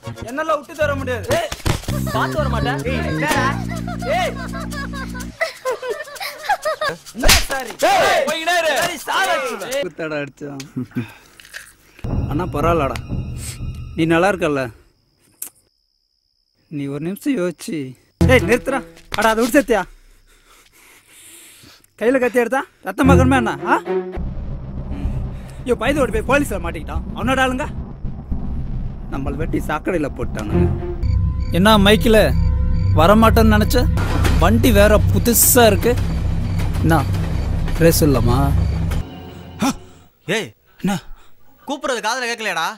என்னால விட்டு தர முடியாது ஏய், பார்த்து வர மாட்டேன் ஏய், என்னடா? ஏய். என்ன சாரி? சாரி, சாரி அடிச்சுடுவேன். குத்தாடா அடிச்சான் அண்ணா பரவாயில்லடா நீ நல்லா இருக்கல்ல நீ ஒரு நிமிஷம் யோசிச்சு ஏய் நிறுத்துறா அடா அதை விட்டு சத்தியா கையில் கத்தி எடுத்தா ரத்தம் பார்க்கணுமே அண்ணா ஆ ஐயோ பயந்து ஓடி போய் போலீஸில் மாட்டிக்கிட்டான் அவனோட ஆளுங்க நம்மளை வெட்டி சாக்கடையில் போட்டானுங்க என்ன மைக்கில் வரமாட்டேன்னு நினச்ச வண்டி வேற புதுசாக இருக்கு என்ன ரேஸ் இல்லாமா ஏய் என்ன கூப்பிடுறது காதுல கேட்கலையாடா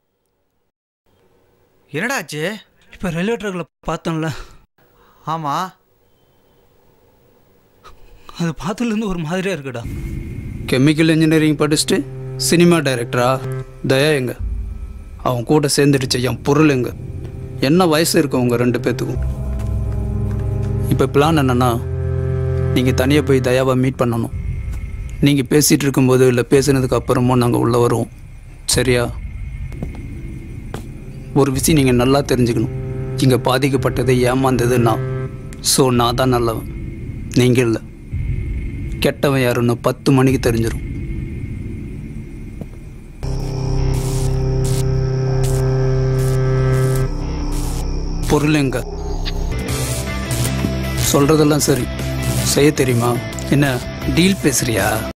என்னடா ஆச்சு இப்போ ரயில்வே ட்ராக்கில் பார்த்தோம்ல ஆமா அது பார்த்ததுலேருந்து ஒரு மாதிரியாக இருக்குடா கெமிக்கல் இன்ஜினியரிங் படிச்சுட்டு சினிமா டைரக்டரா தயா எங்க அவன் கூட சேர்ந்துடுச்சு என் பொருள் எங்க என்ன வயசு இருக்கு உங்க ரெண்டு பேத்துக்கும் இப்போ பிளான் என்னன்னா நீங்கள் தனியாக போய் தயாவை மீட் பண்ணணும் நீங்கள் பேசிகிட்டு இருக்கும்போது இல்லை பேசுனதுக்கு அப்புறமும் நாங்கள் உள்ளே வருவோம் சரியா ஒரு விஷயம் நீங்கள் நல்லா தெரிஞ்சுக்கணும் இங்கே பாதிக்கப்பட்டது ஏமாந்தது நான் ஸோ நான் தான் நல்லவன் நீங்கள் இல்லை கெட்டவன் யாருன்னு பத்து மணிக்கு தெரிஞ்சிடும் பொருள் எங்க சொல்றதெல்லாம் சரி செய்ய தெரியுமா என்ன டீல் பேசுறியா